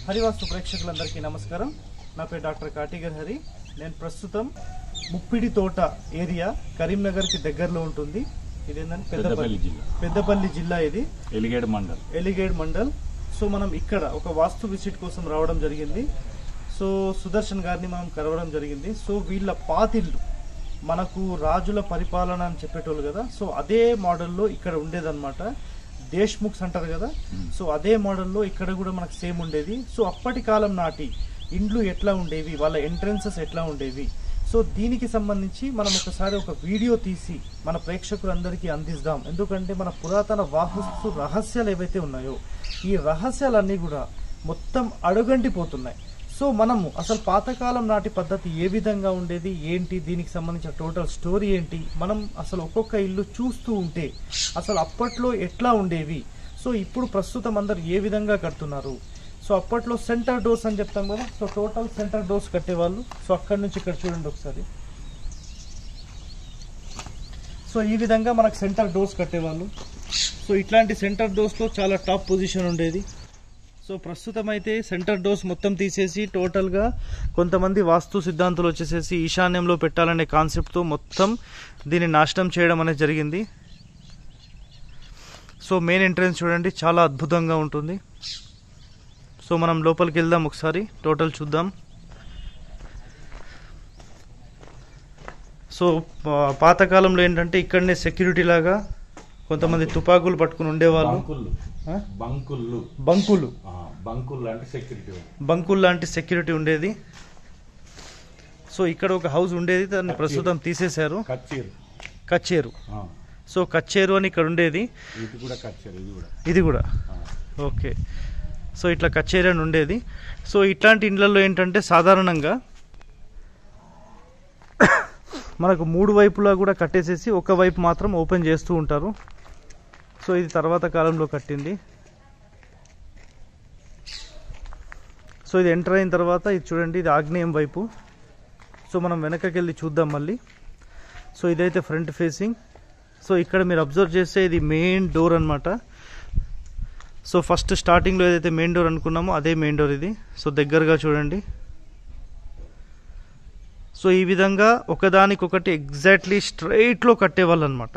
హరివాస్తు ప్రేక్షకులందరికీ నమస్కారం నా పేరు డాక్టర్ కాటిగర్ హరి నేను ప్రస్తుతం ముప్పిడి తోట ఏరియా కరీంనగర్కి దగ్గరలో ఉంటుంది ఇదేంటంటే పెద్దపల్లి జిల్లా. పెద్దపల్లి జిల్లా ఇది ఎలిగేడ్ మండల్ ఎలిగేడ్ మండల్ సో మనం ఇక్కడ ఒక వాస్తు విజిట్ కోసం రావడం జరిగింది సో సుదర్శన్ గారిని మనం కలవడం జరిగింది సో వీళ్ళ పాతిల్లు మనకు రాజుల పరిపాలన అని చెప్పేటోళ్ళు కదా సో అదే మోడల్లో ఇక్కడ ఉండేదన్నమాట దేశ్ముఖ్స్ అంటారు కదా సో అదే మోడల్లో ఇక్కడ కూడా మనకు సేమ్ ఉండేది సో అప్పటి కాలం నాటి ఇండ్లు ఎట్లా ఉండేవి వాళ్ళ ఎంట్రన్సెస్ ఎట్లా ఉండేవి సో దీనికి సంబంధించి మనం ఒకసారి ఒక వీడియో తీసి మన ప్రేక్షకులందరికీ అందిస్తాం ఎందుకంటే మన పురాతన వాస్తు రహస్యాలు ఏవైతే ఉన్నాయో ఈ రహస్యాలన్నీ కూడా మొత్తం అడుగంటిపోతున్నాయి సో మనము అసలు పాతకాలం నాటి పద్ధతి ఏ విధంగా ఉండేది ఏంటి దీనికి సంబంధించిన టోటల్ స్టోరీ ఏంటి మనం అసలు ఒక్కొక్క ఇల్లు చూస్తూ ఉంటే అసలు అప్పట్లో ఎట్లా ఉండేవి సో ఇప్పుడు ప్రస్తుతం అందరు ఏ విధంగా కడుతున్నారు సో అప్పట్లో సెంటర్ డోర్స్ అని చెప్తాం కదా సో టోటల్ సెంటర్ డోర్స్ కట్టేవాళ్ళు సో అక్కడి నుంచి ఇక్కడ చూడండి ఒకసారి సో ఈ విధంగా మనకు సెంటర్ డోర్స్ కట్టేవాళ్ళు సో ఇట్లాంటి సెంటర్ డోర్స్లో చాలా టాప్ పొజిషన్ ఉండేది సో ప్రస్తుతం అయితే సెంటర్ డోర్స్ మొత్తం తీసేసి టోటల్గా కొంతమంది వాస్తు సిద్ధాంతులు వచ్చేసేసి ఈశాన్యంలో పెట్టాలనే కాన్సెప్ట్తో మొత్తం దీన్ని నాశనం చేయడం అనేది జరిగింది సో మెయిన్ ఎంట్రన్స్ చూడండి చాలా అద్భుతంగా ఉంటుంది సో మనం లోపలికి వెళ్దాం ఒకసారి టోటల్ చూద్దాం సో పా- పాతకాలంలో ఏంటంటే ఇక్కడనే సెక్యూరిటీ లాగా కొంతమంది తుపాకులు పట్టుకుని ఉండేవాళ్ళు బంకుళ్ళు ఆ? బంకుళ్ళు బంకులు ఆ, బంకుళ్ళు అంటే సెక్యూరిటీ బంకుల్ లాంటి సెక్యూరిటీ ఉండేది సో ఇక్కడ ఒక హౌస్ ఉండేది దాన్ని ప్రస్తుతం తీసేశారు కచ్చేరు కచ్చేరు ఆ, సో కచ్చేరు అని ఇక్కడ ఉండేది ఇది కూడా కచ్చేరు ఇది కూడా ఇది కూడా ఆ, ఓకే సో ఇట్లా కచ్చేరి అని ఉండేది సో ఇట్లాంటి ఇండ్లలో ఏంటంటే సాధారణంగా మనకు మూడు వైపులా కూడా కట్టేసేసి ఒక వైపు మాత్రం ఓపెన్ చేస్తూ ఉంటారు సో ఇది తర్వాత కాలంలో కట్టింది సో ఇది ఎంటర్ అయిన తర్వాత ఇది చూడండి ఇది ఆగ్నేయం వైపు సో మనం వెనకకి వెళ్ళి చూద్దాం మళ్ళీ సో ఇదైతే ఫ్రంట్ ఫేసింగ్ సో ఇక్కడ మీరు అబ్జర్వ్ చేస్తే ఇది మెయిన్ డోర్ అన్నమాట సో ఫస్ట్ స్టార్టింగ్లో ఏదైతే మెయిన్ డోర్ అనుకున్నామో అదే మెయిన్ డోర్ ఇది సో దగ్గరగా చూడండి సో ఈ విధంగా ఒకదానికొకటి ఎగ్జాక్ట్లీ స్ట్రైట్లో కట్టేవాళ్ళు అనమాట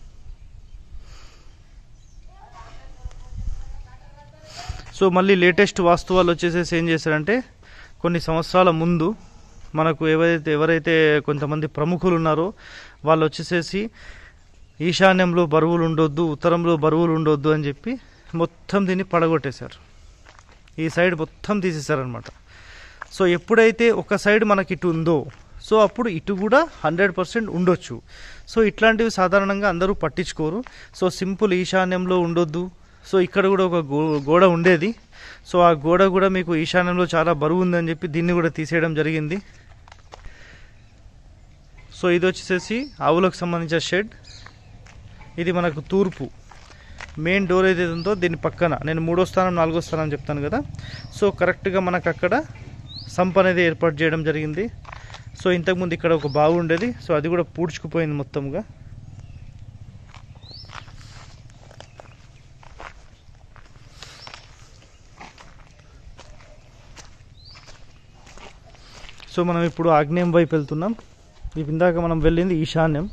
సో మళ్ళీ లేటెస్ట్ వాస్తు వాళ్ళు వచ్చేసేసి ఏం చేశారంటే కొన్ని సంవత్సరాల ముందు మనకు ఎవరైతే ఎవరైతే కొంతమంది ప్రముఖులు ఉన్నారో వాళ్ళు వచ్చేసేసి ఈశాన్యంలో బరువులు ఉండొద్దు ఉత్తరంలో బరువులు ఉండొద్దు అని చెప్పి మొత్తం దీన్ని పడగొట్టేశారు ఈ సైడ్ మొత్తం తీసేశారనమాట సో ఎప్పుడైతే ఒక సైడ్ మనకి ఇటు ఉందో సో అప్పుడు ఇటు కూడా హండ్రెడ్ పర్సెంట్ ఉండొచ్చు సో ఇట్లాంటివి సాధారణంగా అందరూ పట్టించుకోరు సో సింపుల్ ఈశాన్యంలో ఉండొద్దు సో ఇక్కడ కూడా ఒక గో గోడ ఉండేది సో ఆ గోడ కూడా మీకు ఈశాన్యంలో చాలా బరువు ఉందని చెప్పి దీన్ని కూడా తీసేయడం జరిగింది సో ఇది వచ్చేసేసి ఆవులకు సంబంధించిన షెడ్ ఇది మనకు తూర్పు మెయిన్ డోర్ ఏదైతే ఉందో దీని పక్కన నేను మూడో స్థానం నాలుగో స్థానం చెప్తాను కదా సో కరెక్ట్గా మనకు అక్కడ సంప్ అనేది ఏర్పాటు చేయడం జరిగింది సో ఇంతకుముందు ఇక్కడ ఒక బావి ఉండేది సో అది కూడా పూడ్చుకుపోయింది మొత్తంగా సో మనం ఇప్పుడు ఆగ్నేయం వైపు వెళ్తున్నాం ఇవి ఇందాక మనం వెళ్ళింది ఈశాన్యం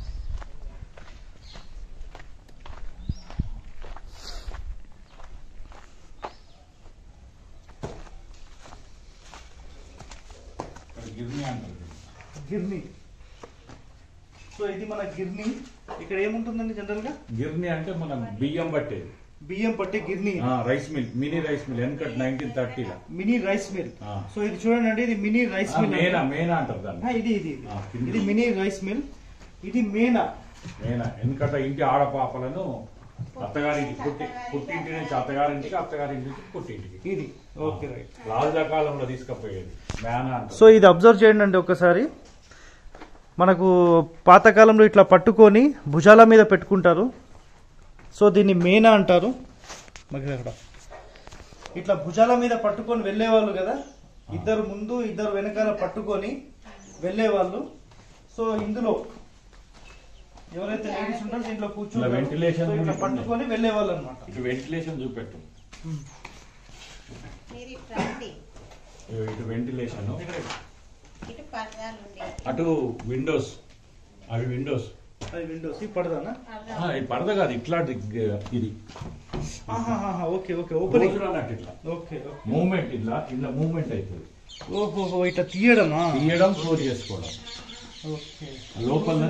ఇక్కడ గిర్ని అంటారు గిర్ని సో ఇది మన గిర్ని ఇక్కడ ఏముంటుందండి జనరల్గా గిర్ని అంటే మనం బియ్యం పట్టేది బియ్యం పట్టే గిర్ని ఆ, rice mill mini rice mill వెనకట్ నైన్టీన్ థర్టీలో మినీ రైస్ మిల్ ఆ. సో ఇది చూడండి అండి ఇది మినీ రైస్ మిల్ మేనా అండి. మేనా అంటారు ఆ, దాన్ని ఇది ఇది ఇది. ఆ, కింది. ఇది మినీ రైస్ మిల్ ఇది మేనా మేనా వెనకట ఇంటి ఆడపాపలను అత్తగారింటికి పుట్టి పుట్టింటి నుంచి అత్తగారింటికి అత్తగారింటి నుంచి పుట్టింటికి ఇది ఓకే రైట్ రాజుల కాలంలో తీసుకుపోయేది మేనా అంటారు సో ఇది అబ్జర్వ్ చేయండి అండి ఒకసారి మనకు పాతకాలంలో ఇట్లా పట్టుకొని భుజాల మీద పెట్టుకుంటారు సో దీన్ని మేనా అంటారు మరి అక్కడ ఇట్లా భుజాల మీద పట్టుకొని వెళ్ళేవాళ్ళు కదా ఇద్దరు ముందు ఇద్దరు వెనకాల పట్టుకొని వెళ్ళేవాళ్ళు సో ఇందులో ఎవరైతే లేడీస్ ఉంటారో దీంట్లో కూర్చొని ఇలా ventilation ఇట్లా కూడా పట్టుకొని వెళ్ళేవాళ్ళు అనమాట ఇటు వెంటిలేషన్ చూపెట్టు మీరు ఇటు రండి ఇటు వెంటిలేషన్ ఇటు పరదాలు ఉండేవి అటు విండోస్ అవి విండోస్ అది విండోస్ ఈ పడదానా పరదాలు ఇది పడద కాదు ఇట్లాంటి ఇది ఆహాహాహా, ఓకే ఓకే ఓపెనింగ్ రోజులు అన్నట్టు ఇట్లా ఓకే ఓకే. మూమెంట్ ఇట్లా ఇట్లా మూమెంట్ అవుతుంది ఓహో ఇట్లా తీయడమా తీయడం క్లోజ్ చేసుకోవడం ఓకే లోపల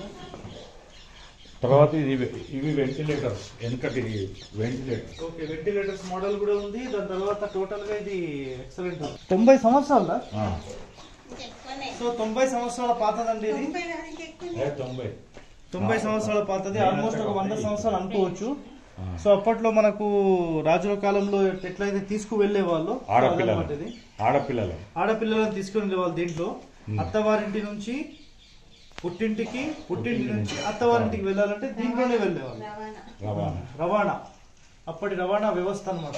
తర్వాత ఇది ఇవి వెంటిలేటర్స్ వెనకటి వెంటిలేటర్ ఓకే వెంటిలేటర్స్ మోడల్ కూడా ఉంది దాని తర్వాత టోటల్ గా ఇది ఎక్సలెంట్ తొంభై సంవత్సరాల ఎక్కువనే సో తొంభై సంవత్సరాల పాతదండి ఇది తొంభై దానికి ఎక్కువనే తొంభై తొంభై సంవత్సరాల పాతది ఆల్మోస్ట్ ఒక వంద సంవత్సరాలు అనుకోవచ్చు సో అప్పట్లో మనకు రాజుల కాలంలో ఎట్లయితే తీసుకు వెళ్లే వాళ్ళు ఆడపిల్లలు ఆడపిల్లలు ఆడపిల్లలను తీసుకుని వెళ్ళేవాళ్ళు దీంట్లో అత్తవారింటి నుంచి పుట్టింటికి పుట్టింటి నుంచి అత్తవారింటికి వెళ్ళాలంటే దీంట్లోనే వెళ్ళేవాళ్ళు రవాణా రవాణా రవాణా అప్పటి రవాణా వ్యవస్థ అన్నమాట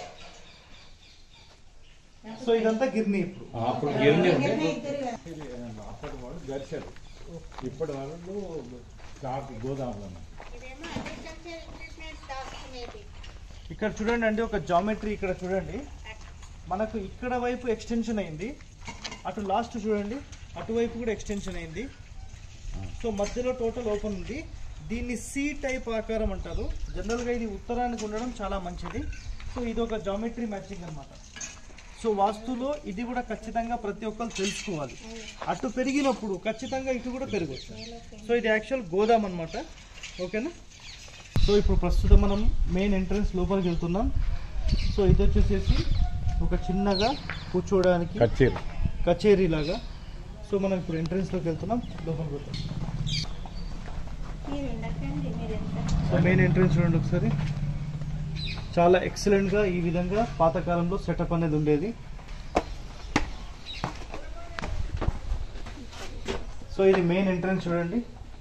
సో ఇదంతా గిర్ని ఇప్పుడు ఆ, అప్పుడు గిరిని ఉండే ఇద్దరు కదా. అప్పటి వాడు గరిచాడు ఇప్పటి వాళ్ళు స్టాక్ గోదాములు ఇదేమో అగ్రికల్చర్ ఇంటర్నేషనల్ దాచుకునేది ఇక్కడ చూడండి అండి ఒక జామెట్రీ ఇక్కడ చూడండి మనకు ఇక్కడ వైపు ఎక్స్టెన్షన్ అయింది అటు లాస్ట్ చూడండి అటువైపు కూడా ఎక్స్టెన్షన్ అయింది సో మధ్యలో టోటల్ ఓపెన్ ఉంది దీన్ని సి టైప్ ఆకారం అంటారు జనరల్గా ఇది ఉత్తరానికి ఉండడం చాలా మంచిది సో ఇది ఒక జామెట్రీ మ్యాచింగ్ అన్నమాట సో వాస్తులో ఇది కూడా ఖచ్చితంగా ప్రతి ఒక్కరు తెలుసుకోవాలి అటు పెరిగినప్పుడు ఖచ్చితంగా ఇటు కూడా పెరగచ్చు సో ఇది యాక్చువల్ గోదాం అన్నమాట ఓకేనా సో ఇప్పుడు ప్రస్తుతం మనం మెయిన్ ఎంట్రన్స్ లోపలికి వెళ్తున్నాం సో ఇది వచ్చేసేసి ఒక చిన్నగా కూర్చోవడానికి కచ్చేరు కచేరీ లాగా సో మనం ఇప్పుడు ఎంట్రన్స్ లోకి వెళ్తున్నాం లోపలికి వెళ్తాం మీరు ఉండకండి మీరు ఎంత సో మెయిన్ ఎంట్రన్స్ చూడండి ఒకసారి చాలా ఎక్సలెంట్ గా ఈ విధంగా పాతకాలంలో సెటప్ అనేది ఉండేది సో ఇది మెయిన్ ఎంట్రన్స్ చూడండి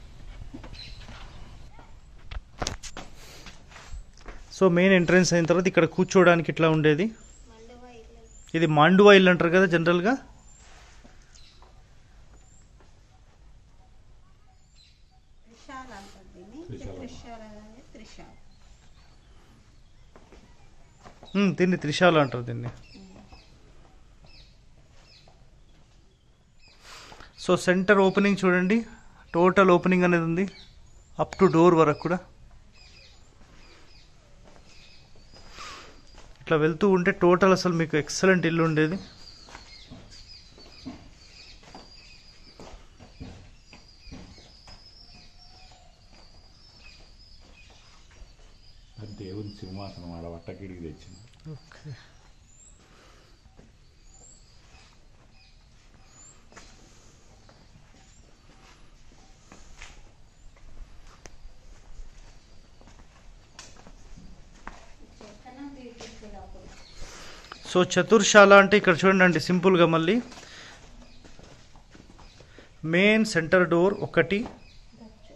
సో మెయిన్ ఎంట్రన్స్ అయిన తర్వాత ఇక్కడ కూర్చోవడానికి ఇట్లా ఉండేది మండువా ఇల్లు ఇది మాండువా ఇల్లు అంటారు కదా జనరల్గా త్రిశాల అంటారు దీన్ని త్రిశాల. త్రిశాల అనేది త్రిశాల ఉమ్, దీన్ని త్రిశాల అంటారు దీన్ని సో సెంటర్ ఓపెనింగ్ చూడండి టోటల్ ఓపెనింగ్ అనేది ఉంది అప్ టు డోర్ వరకు కూడా ఇట్లా వెళ్తూ ఉంటే టోటల్ అసలు మీకు ఎక్సలెంట్ ఇల్లు ఉండేది అది దేవుని సింహాసనం ఆడ వట్టకిడికి తెచ్చింది ఓకే చెత్తనం బ్యూటిఫుల్ అప్పుడు సో చతుర్శాల అంటే ఇక్కడ చూడండి అండి సింపుల్గా మళ్ళీ మెయిన్ సెంటర్ డోర్ ఒకటి దచ్చు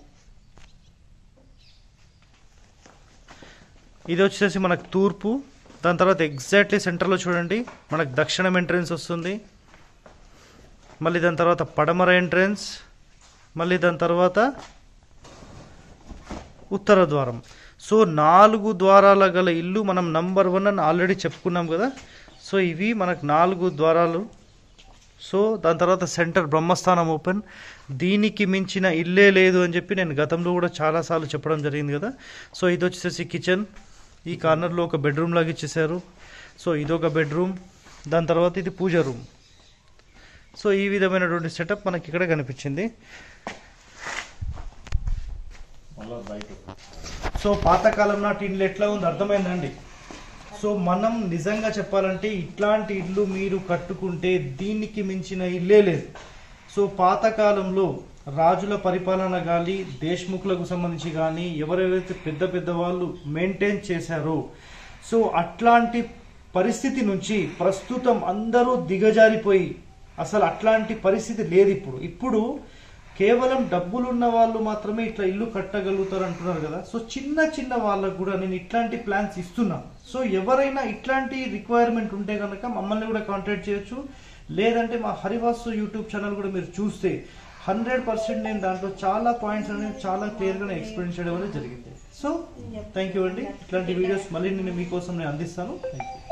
ఇది వచ్చేసి మనకు తూర్పు దాని తర్వాత ఎగ్జాక్ట్లీ సెంటర్లో చూడండి మనకు దక్షిణం ఎంట్రన్స్ వస్తుంది మళ్ళీ దాని తర్వాత పడమర ఎంట్రన్స్ మళ్ళీ దాని తర్వాత ఉత్తర ద్వారం సో నాలుగు ద్వారాల గల ఇల్లు మనం నంబర్ వన్ అని ఆల్రెడీ చెప్పుకున్నాం కదా సో ఇవి మనకు నాలుగు ద్వారాలు సో దాని తర్వాత సెంటర్ బ్రహ్మస్థానం ఓపెన్ దీనికి మించిన ఇల్లే లేదు అని చెప్పి నేను గతంలో కూడా చాలాసార్లు చెప్పడం జరిగింది కదా సో ఇది వచ్చేసి కిచెన్ ఈ కార్నర్లో ఒక బెడ్రూమ్ లాగా ఇచ్చేసారు సో ఇదొక బెడ్రూమ్ దాని తర్వాత ఇది పూజ రూమ్ సో ఈ విధమైనటువంటి సెటప్ మనకి ఇక్కడ కనిపించింది మళ్ళీ బయట సో పాతకాలం నాటి ఇల్లు ఎట్లా ఉంది అర్థమైందండి సో మనం నిజంగా చెప్పాలంటే ఇట్లాంటి ఇల్లు మీరు కట్టుకుంటే దీనికి మించిన ఇల్లే లేదు సో పాతకాలంలో రాజుల పరిపాలన కానీ దేశ్ముఖులకు సంబంధించి కానీ ఎవరెవరైతే పెద్ద పెద్ద వాళ్ళు మెయింటైన్ చేశారో సో అట్లాంటి పరిస్థితి నుంచి ప్రస్తుతం అందరూ దిగజారిపోయి అసలు అట్లాంటి పరిస్థితి లేదు ఇప్పుడు ఇప్పుడు కేవలం డబ్బులున్న వాళ్ళు మాత్రమే ఇట్లా ఇల్లు కట్టగలుగుతారు అంటున్నారు కదా సో చిన్న చిన్న వాళ్ళకు కూడా నేను ఇట్లాంటి ప్లాన్స్ ఇస్తున్నా సో ఎవరైనా ఇట్లాంటి రిక్వైర్మెంట్ ఉంటే కనుక మమ్మల్ని కూడా కాంటాక్ట్ చేయొచ్చు లేదంటే మా హరివాసు యూట్యూబ్ ఛానల్ కూడా మీరు చూస్తే హండ్రెడ్ పర్సెంట్ నేను దాంట్లో చాలా పాయింట్స్ అనేవి చాలా క్లియర్గా ఎక్స్ప్లెయిన్ చేయడం అనేది జరిగింది సో థ్యాంక్ యూ అండి ఇట్లాంటి వీడియోస్ మళ్ళీ నేను మీకోసం నేను అందిస్తాను థ్యాంక్ యూ